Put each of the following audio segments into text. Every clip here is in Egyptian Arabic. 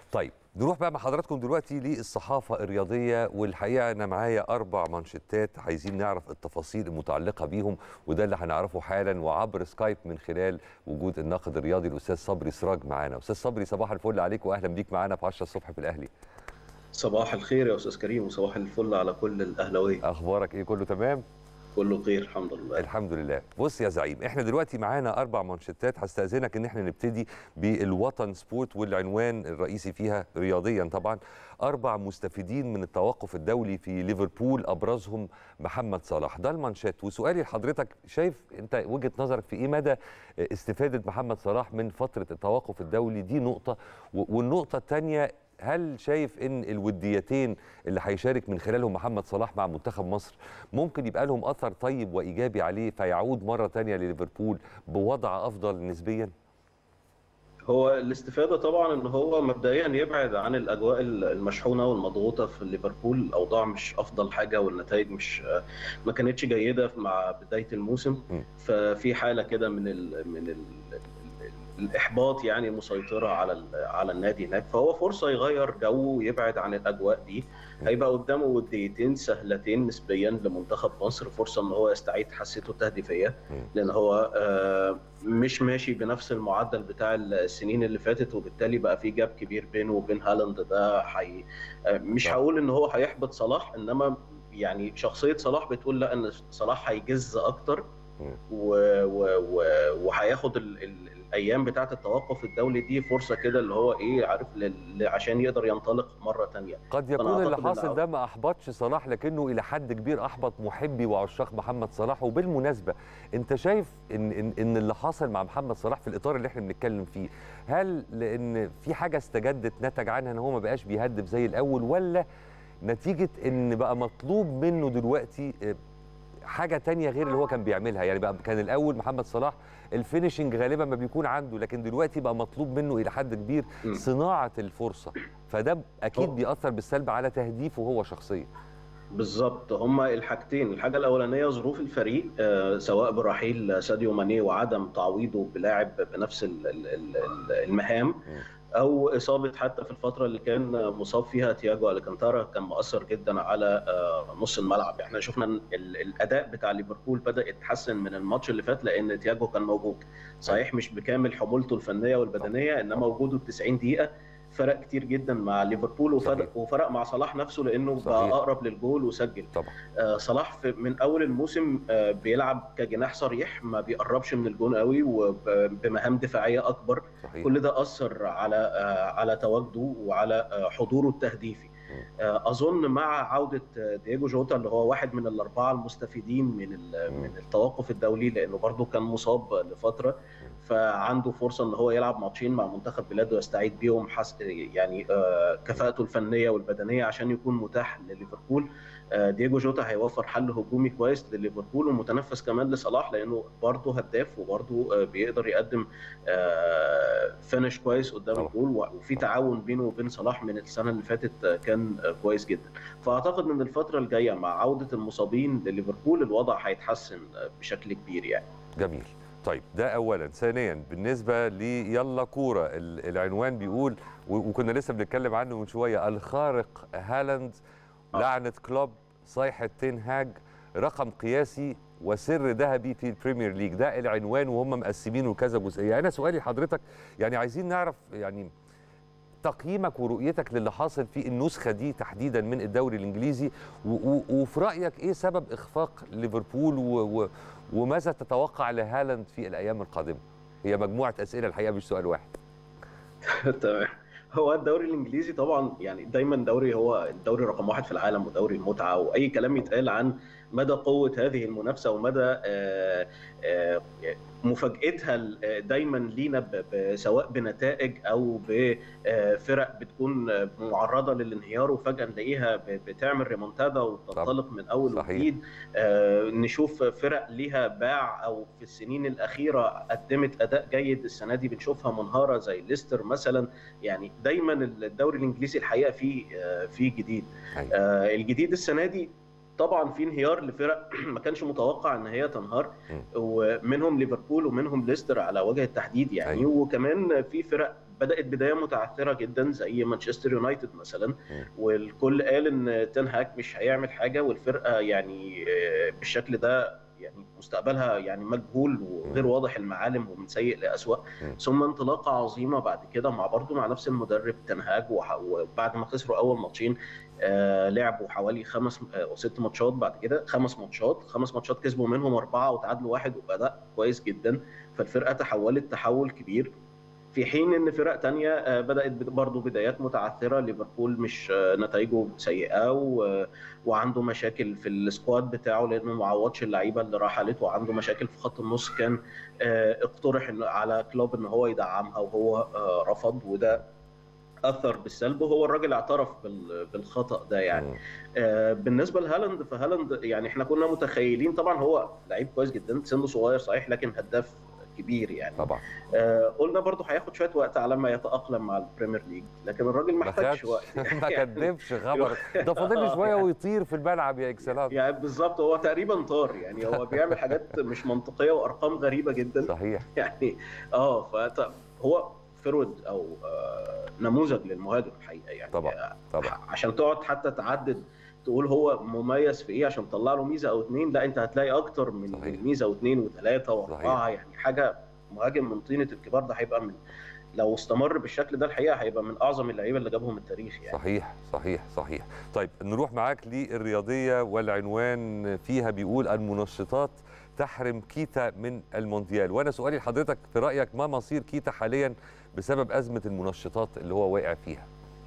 طيب نروح بقى مع حضراتكم دلوقتي للصحافة الرياضية والحقيقة أنا معايا أربع مانشيتات عايزين نعرف التفاصيل المتعلقة بيهم وده اللي هنعرفه حالا وعبر سكايب من خلال وجود الناقد الرياضي الأستاذ صبري سراج معانا أستاذ صبري صباح الفل عليك وأهلا بيك معانا في 10 الصبح في الأهلي صباح الخير يا استاذ كريم وصباح الفل على كل الاهلاويه أخبارك إيه كله تمام؟ كله خير الحمد لله الحمد لله بص يا زعيم احنا دلوقتي معانا اربع مانشيتات هستاذنك ان احنا نبتدي بالوطن سبورت والعنوان الرئيسي فيها رياضيا طبعا اربع مستفيدين من التوقف الدولي في ليفربول ابرزهم محمد صلاح ده المانشيت وسؤالي لحضرتك شايف انت وجهه نظرك في ايه مدى استفاده محمد صلاح من فتره التوقف الدولي دي نقطه والنقطه الثانيه هل شايف ان الوديتين اللي هيشارك من خلالهم محمد صلاح مع منتخب مصر ممكن يبقى لهم اثر طيب وايجابي عليه فيعود مره تانية لليفربول بوضع افضل نسبيا؟ هو الاستفاده طبعا ان هو مبدئيا يبعد عن الاجواء المشحونه والمضغوطه في ليفربول الاوضاع مش افضل حاجه والنتائج مش ما كانتش جيده مع بدايه الموسم م. ففي حاله كده من ال من ال الاحباط يعني مسيطره على على النادي هناك فهو فرصه يغير جو ويبعد عن الاجواء دي هيبقى قدامه وديتين سهلتين نسبيا لمنتخب مصر فرصه ان هو يستعيد حسيته التهديفيه لان هو مش ماشي بنفس المعدل بتاع السنين اللي فاتت وبالتالي بقى في جاب كبير بينه وبين هالاند ده حي مش هقول ان هو هيحبط صلاح انما يعني شخصيه صلاح بتقول لا ان صلاح هيجز اكتر وهياخد ال... ال... الايام بتاعه التوقف الدولي دي فرصه كده اللي هو ايه عارف ل... عشان يقدر ينطلق مره ثانيه قد يكون اللي حاصل ده ما احبطش صلاح لكنه الى حد كبير احبط محبي وعشاق محمد صلاح وبالمناسبه انت شايف ان ان, إن اللي حاصل مع محمد صلاح في الاطار اللي احنا بنتكلم فيه هل لان في حاجه استجدت نتج عنها ان هو ما بقاش بيهدف زي الاول ولا نتيجه ان بقى مطلوب منه دلوقتي حاجه تانية غير اللي هو كان بيعملها يعني بقى كان الاول محمد صلاح الفينشنج غالبا ما بيكون عنده لكن دلوقتي بقى مطلوب منه الى حد كبير صناعه الفرصه فده اكيد بيأثر بالسلب على تهديفه هو شخصيا بالظبط هما الحاجتين الحاجه الاولانيه ظروف الفريق آه سواء برحيل ساديو ماني وعدم تعويضه بلاعب بنفس المهام او اصابه حتى في الفتره اللي كان مصاب فيها تياجو الكانتارا كان مؤثر جدا على نص الملعب احنا شفنا الاداء بتاع ليفربول بدا يتحسن من الماتش اللي فات لان تياجو كان موجود صحيح مش بكامل حمولته الفنيه والبدنيه انما وجوده 90 دقيقه فرق كتير جدا مع ليفربول وفرق وفرق مع صلاح نفسه لانه صحيح. بقى اقرب للجول وسجل طبعا. آه صلاح في من اول الموسم آه بيلعب كجناح صريح ما بيقربش من الجون قوي وبمهام دفاعيه اكبر صحيح. كل ده اثر على آه على تواجده وعلى آه حضوره التهديفي اظن مع عوده دييجو جوتا اللي هو واحد من الاربعه المستفيدين من من التوقف الدولي لانه برضه كان مصاب لفتره فعنده فرصه ان هو يلعب ماتشين مع منتخب بلاده ويستعيد بيهم حس يعني كفاءته الفنيه والبدنيه عشان يكون متاح لليفربول دييجو جوتا هيوفر حل هجومي كويس لليفربول ومتنفس كمان لصلاح لانه برضه هداف وبرضه بيقدر يقدم فينش كويس قدام الجول وفي تعاون بينه وبين صلاح من السنه اللي فاتت كان كويس جدا فاعتقد ان الفتره الجايه مع عوده المصابين لليفربول الوضع هيتحسن بشكل كبير يعني جميل طيب ده اولا ثانيا بالنسبه لي يلا كوره العنوان بيقول وكنا لسه بنتكلم عنه من شويه الخارق هالاند لعنه كلوب صيحه تنهاج رقم قياسي وسر ذهبي في البريمير ليج ده العنوان وهم مقسمينه لكذا جزئيه انا سؤالي لحضرتك يعني عايزين نعرف يعني تقييمك ورؤيتك للي حاصل في النسخه دي تحديدا من الدوري الانجليزي وفي رايك ايه سبب اخفاق ليفربول وماذا تتوقع لهالاند في الايام القادمه هي مجموعه اسئله الحقيقه مش سؤال واحد تمام هو الدوري الانجليزي طبعا يعني دايما دوري هو الدوري رقم واحد في العالم ودوري المتعه واي كلام يتقال عن مدى قوه هذه المنافسه ومدى مفاجاتها دايما لينا سواء بنتائج او بفرق بتكون معرضه للانهيار وفجاه نلاقيها بتعمل ريمونتادا وتنطلق من اول وجديد نشوف فرق ليها باع او في السنين الاخيره قدمت اداء جيد السنه دي بنشوفها منهاره زي ليستر مثلا يعني دايما الدوري الانجليزي الحقيقه فيه فيه جديد الجديد السنه دي طبعا في انهيار لفرق ما كانش متوقع ان هي تنهار ومنهم ليفربول ومنهم ليستر على وجه التحديد يعني وكمان في فرق بدات بدايه متعثره جدا زي مانشستر يونايتد مثلا والكل قال ان تين هاك مش هيعمل حاجه والفرقه يعني بالشكل ده يعني مستقبلها يعني مجهول وغير واضح المعالم ومن سيء لاسوء ثم انطلاقه عظيمه بعد كده مع برضه مع نفس المدرب تنهاج وبعد ما خسروا اول ماتشين آه لعبوا حوالي خمس او آه ست ماتشات بعد كده خمس ماتشات خمس ماتشات كسبوا منهم اربعه وتعادلوا واحد وبدا كويس جدا فالفرقه تحولت تحول كبير في حين ان فرق تانية بدات برضه بدايات متعثره ليفربول مش نتائجه سيئه و... وعنده مشاكل في السكواد بتاعه لانه ما عوضش اللعيبه اللي رحلت وعنده مشاكل في خط النص كان اقترح على كلوب ان هو يدعمها وهو رفض وده اثر بالسلب وهو الراجل اعترف بالخطا ده يعني آه بالنسبه لهالاند فهالاند يعني احنا كنا متخيلين طبعا هو لعيب كويس جدا سنه صغير صحيح لكن هداف كبير يعني طبعا آه قلنا برضه هياخد شويه وقت على ما يتاقلم مع البريمير ليج لكن الراجل ما احتاجش وقت ما كدبش خبر ده فاضل له شويه ويطير في الملعب يا اكسلام يعني بالظبط هو تقريبا طار يعني هو بيعمل حاجات مش منطقيه وارقام غريبه جدا صحيح يعني اه فهو فرود او آه نموذج للمهاجم الحقيقه يعني طبعا طبعا عشان تقعد حتى تعدد تقول هو مميز في ايه عشان تطلع له ميزه او اثنين لا انت هتلاقي اكتر من صحيح. ميزه واثنين وثلاثه واربعه يعني حاجه مهاجم من طينه الكبار ده هيبقى من لو استمر بالشكل ده الحقيقه هيبقى من اعظم اللعيبه اللي جابهم التاريخ يعني صحيح صحيح صحيح طيب نروح معاك للرياضيه والعنوان فيها بيقول المنشطات تحرم كيتا من المونديال وانا سؤالي لحضرتك في رايك ما مصير كيتا حاليا بسبب ازمه المنشطات اللي هو واقع فيها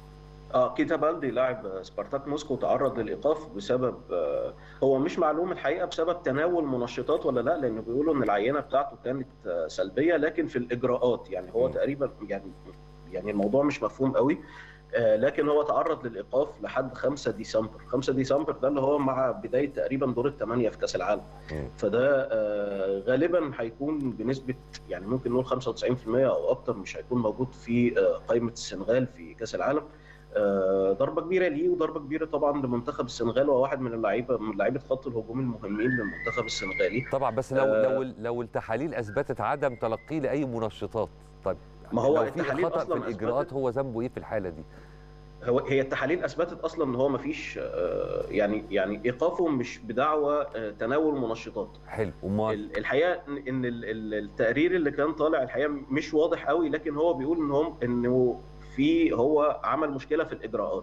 اه كيتا بالدي لاعب سبارتاك موسكو تعرض للايقاف بسبب آه هو مش معلوم الحقيقه بسبب تناول منشطات ولا لا لانه بيقولوا ان العينه بتاعته كانت آه سلبيه لكن في الاجراءات يعني هو م. تقريبا يعني يعني الموضوع مش مفهوم قوي آه لكن هو تعرض للايقاف لحد 5 ديسمبر 5 ديسمبر ده اللي هو مع بدايه تقريبا دور الثمانيه في كاس العالم م. فده آه غالبا هيكون بنسبه يعني ممكن نقول 95% او اكتر مش هيكون موجود في آه قائمه السنغال في كاس العالم ضربه كبيره ليه وضربه كبيره طبعا لمنتخب السنغال وهو واحد من اللعيبه من لعيبه خط الهجوم المهمين للمنتخب السنغالي طبعا بس لو آه لو لو التحاليل اثبتت عدم تلقيه لاي منشطات طيب ما هو لو في خطا في الاجراءات هو ذنبه ايه في الحاله دي؟ هو هي التحاليل اثبتت اصلا ان هو ما فيش يعني يعني ايقافه مش بدعوى تناول منشطات حلو امال الحقيقه ان التقرير اللي كان طالع الحقيقه مش واضح قوي لكن هو بيقول ان هم انه في هو عمل مشكله في الاجراءات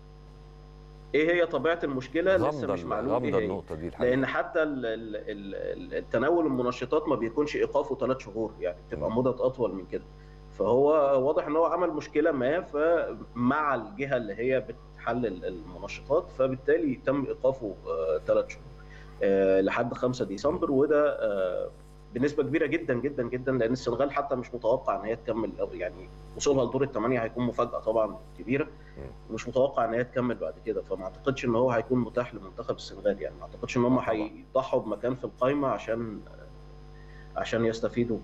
ايه هي طبيعه المشكله لسه مش معلوم ايه هي النقطة دي الحقيقة. لان حتى ال ال ال التناول المنشطات ما بيكونش ايقافه ثلاث شهور يعني بتبقى مده اطول من كده فهو واضح ان هو عمل مشكله ما فمع الجهه اللي هي بتحلل المنشطات فبالتالي تم ايقافه ثلاث شهور لحد 5 ديسمبر وده بنسبه كبيره جدا جدا جدا لان السنغال حتى مش متوقع ان هي تكمل يعني وصولها لدور الثمانيه هيكون مفاجاه طبعا كبيره مش متوقع ان هي تكمل بعد كده فما اعتقدش ان هو هيكون متاح لمنتخب السنغال يعني ما اعتقدش ان هم هيضحوا بمكان في القائمه عشان عشان يستفيدوا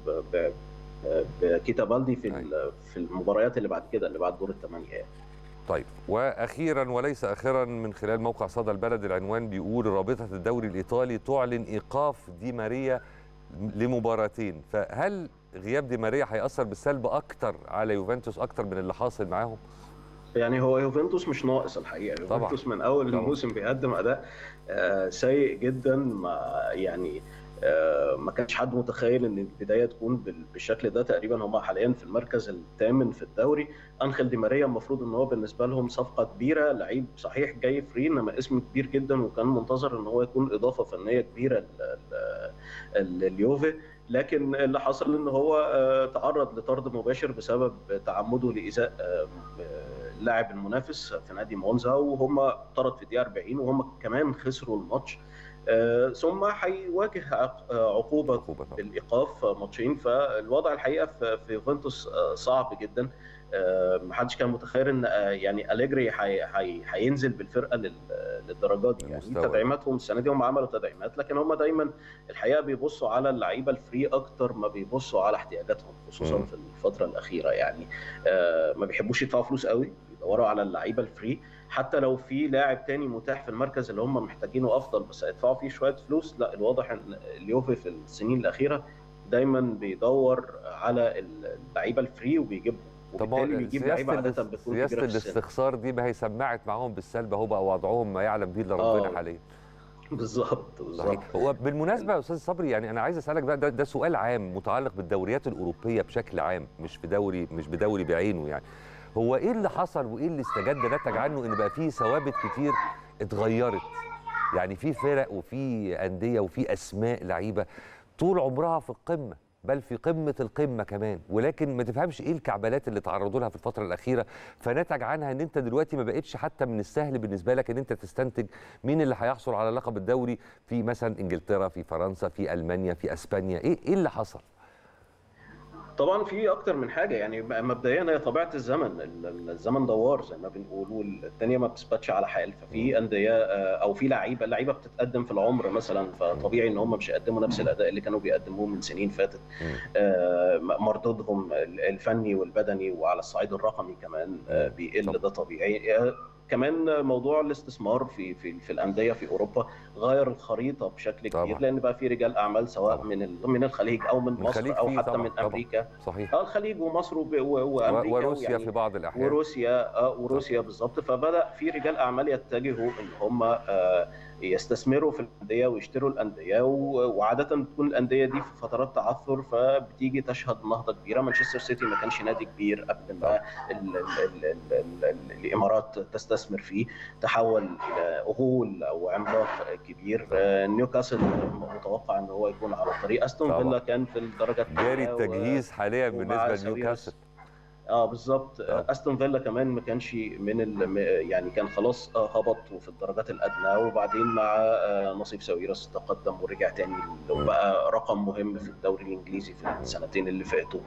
بكيتا بالدي في في المباريات اللي بعد كده اللي بعد دور الثمانيه يعني. طيب واخيرا وليس اخيرا من خلال موقع صدى البلد العنوان بيقول رابطه الدوري الايطالي تعلن ايقاف دي ماريا لمباراتين فهل غياب دي ماريا هيأثر بالسلب اكتر على يوفنتوس اكتر من اللي حاصل معاهم؟ يعني هو يوفنتوس مش ناقص الحقيقه يوفنتوس من اول طبعا. الموسم بيقدم اداء آه سيء جدا ما يعني آه ما كانش حد متخيل ان البدايه تكون بالشكل ده تقريبا هم حاليا في المركز الثامن في الدوري انخيل دي ماريا المفروض ان هو بالنسبه لهم صفقه كبيره لعيب صحيح جاي فري انما اسم كبير جدا وكان منتظر ان هو يكون اضافه فنيه كبيره لليوفي لكن اللي حصل ان هو تعرض لطرد مباشر بسبب تعمده لايذاء اللاعب المنافس في نادي مونزا وهم طرد في الدقيقه 40 وهم كمان خسروا الماتش ثم هيواجه عقوبه بالايقاف ماتشين فالوضع الحقيقه في يوفنتوس صعب جدا ما حدش كان متخيل ان يعني اليجري هينزل بالفرقه للدرجات دي يعني تدعيماتهم السنه دي هم عملوا تدعيمات لكن هم دايما الحقيقه بيبصوا على اللعيبه الفري اكتر ما بيبصوا على احتياجاتهم خصوصا م. في الفتره الاخيره يعني ما بيحبوش يدفعوا فلوس قوي بيدوروا على اللعيبه الفري حتى لو في لاعب تاني متاح في المركز اللي هم محتاجينه افضل بس هيدفعوا فيه شويه فلوس لا الواضح ان اليوفي في السنين الاخيره دايما بيدور على اللعيبه الفري وبيجيبهم وبالتالي بيجيب لعيبه عاده بتكون سياسه الاستخسار دي ما هي سمعت معاهم بالسلب اهو بقى وضعهم ما يعلم به الا ربنا حاليا بالظبط بالظبط هو بالمناسبه يا استاذ صبري يعني انا عايز اسالك بقى ده, ده سؤال عام متعلق بالدوريات الاوروبيه بشكل عام مش في دوري مش بدوري بعينه يعني هو ايه اللي حصل وايه اللي استجد نتج عنه ان بقى فيه ثوابت كتير اتغيرت يعني في فرق وفي انديه وفي اسماء لعيبه طول عمرها في القمه بل في قمه القمه كمان ولكن ما تفهمش ايه الكعبلات اللي تعرضوا لها في الفتره الاخيره فنتج عنها ان انت دلوقتي ما بقتش حتى من السهل بالنسبه لك ان انت تستنتج مين اللي هيحصل على لقب الدوري في مثلا انجلترا في فرنسا في المانيا في اسبانيا ايه ايه اللي حصل طبعا في اكتر من حاجه يعني مبدئيا هي طبيعه الزمن الزمن دوار زي ما بنقول والدنيا ما بتثبتش على حال ففي انديه او في لعيبه اللعيبه بتتقدم في العمر مثلا فطبيعي ان هم مش هيقدموا نفس الاداء اللي كانوا بيقدموه من سنين فاتت مردودهم الفني والبدني وعلى الصعيد الرقمي كمان بيقل ده طبيعي كمان موضوع الاستثمار في في في الانديه في اوروبا غير الخريطه بشكل كبير طبعا. لان بقى في رجال اعمال سواء طبعا. من من الخليج او من, من مصر او حتى طبعا. من امريكا صحيح اه الخليج ومصر وامريكا وروسيا يعني في بعض الاحيان وروسيا آه وروسيا بالظبط فبدا في رجال اعمال يتجهوا ان هم آه يستثمروا في الانديه ويشتروا الانديه وعاده بتكون الانديه دي في فترات تعثر فبتيجي تشهد نهضه كبيره مانشستر سيتي ما كانش نادي كبير قبل ما ال ال ال ال الامارات تستثمر فيه تحول الى غول او عملاق كبير نيوكاسل متوقع ان هو يكون على الطريق استون فيلا كان في الدرجه الثانيه جاري التجهيز حاليا بالنسبه لنيوكاسل اه بالظبط استون فيلا كمان ما كانش من ال... يعني كان خلاص هبط في الدرجات الادنى وبعدين مع نصيب ساويرس تقدم ورجع تاني وبقى رقم مهم في الدوري الانجليزي في السنتين اللي فاتوا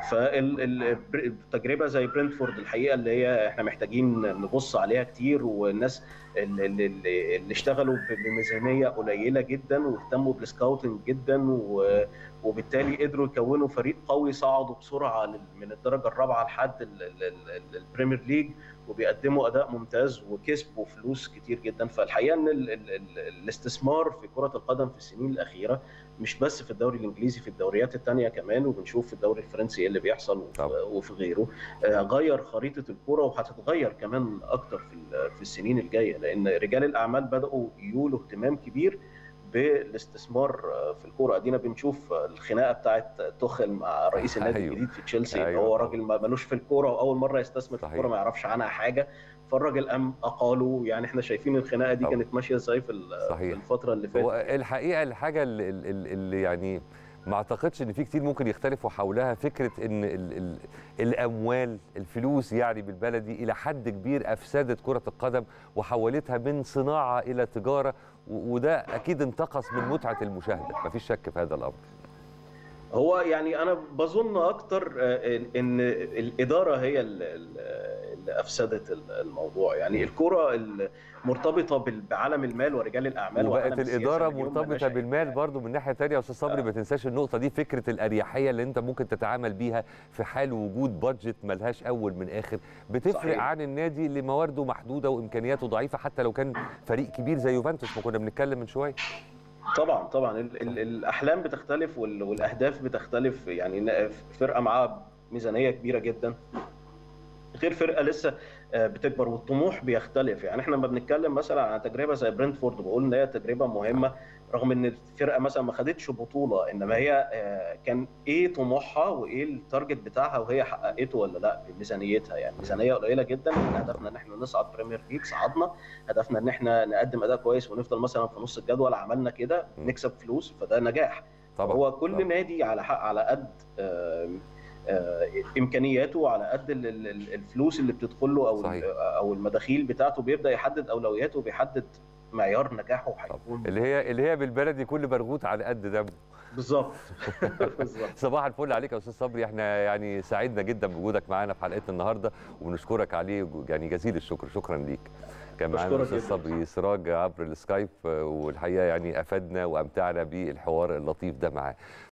فالتجربه زي برنتفورد الحقيقه اللي هي احنا محتاجين نبص عليها كتير والناس اللي, اللي, اللي اشتغلوا بميزانيه قليله جدا واهتموا بالسكاوتنج جدا و وبالتالي قدروا يكونوا فريق قوي صعدوا بسرعه من الدرجه الرابعه لحد البريمير ليج وبيقدموا اداء ممتاز وكسبوا فلوس كتير جدا فالحقيقه ان ال ال ال الاستثمار في كره القدم في السنين الاخيره مش بس في الدوري الانجليزي في الدوريات الثانيه كمان وبنشوف في الدوري الفرنسي ايه اللي بيحصل وفي غيره غير خريطه الكره وهتتغير كمان اكتر في في السنين الجايه لان رجال الاعمال بداوا يولوا اهتمام كبير بالاستثمار في الكوره ادينا بنشوف الخناقه بتاعت توخل مع رئيس النادي أيوه. الجديد في تشيلسي أيوه. هو راجل ملوش في الكوره واول مره يستثمر في الكوره ما يعرفش عنها حاجه فالراجل قام اقاله يعني احنا شايفين الخناقه دي كانت ماشيه ازاي في, في الفتره اللي فاتت هو الحقيقه الحاجه اللي, اللي يعني ما اعتقدش ان في كتير ممكن يختلفوا حولها فكره ان ال ال الاموال الفلوس يعني بالبلدي الى حد كبير افسدت كره القدم وحولتها من صناعه الى تجاره وده اكيد انتقص من متعه المشاهده مفيش شك في هذا الامر هو يعني انا بظن اكتر ان الاداره هي اللي افسدت الموضوع يعني الكره مرتبطه بعالم المال ورجال الاعمال وبقت الاداره مرتبطه بالمال برضو من ناحيه ثانيه يا استاذ صبري آه. ما تنساش النقطه دي فكره الاريحيه اللي انت ممكن تتعامل بيها في حال وجود بادجت ملهاش اول من اخر بتفرق صحيح. عن النادي اللي موارده محدوده وامكانياته ضعيفه حتى لو كان فريق كبير زي يوفنتوس ما كنا بنتكلم من شويه طبعا طبعا ال ال الاحلام بتختلف والاهداف بتختلف يعني فرقه معاها ميزانيه كبيره جدا غير فرقه لسه بتكبر والطموح بيختلف يعني احنا لما بنتكلم مثلا عن تجربه زي برنتفورد بقول ان هي تجربه مهمه رغم ان الفرقه مثلا ما خدتش بطوله انما هي كان ايه طموحها وايه التارجت بتاعها وهي حققته ولا لا بميزانيتها يعني ميزانيه قليله جدا هدفنا ان احنا نصعد بريمير ليج صعدنا هدفنا ان احنا نقدم اداء كويس ونفضل مثلا في نص الجدول عملنا كده نكسب فلوس فده نجاح طبعا هو كل طبعا. نادي على حق على قد امكانياته على قد الفلوس اللي بتدخل له او صحيح. او المداخيل بتاعته بيبدا يحدد اولوياته وبيحدد معيار نجاحه هيكون اللي هي اللي هي بالبلدي كل برغوت على قد دمه بالظبط صباح الفل عليك يا استاذ صبري احنا يعني سعدنا جدا بوجودك معانا في حلقتنا النهارده وبنشكرك عليه يعني جزيل الشكر شكرا ليك كان معانا الاستاذ صبري سراج عبر السكايب والحقيقه يعني افادنا وامتعنا بالحوار اللطيف ده معاه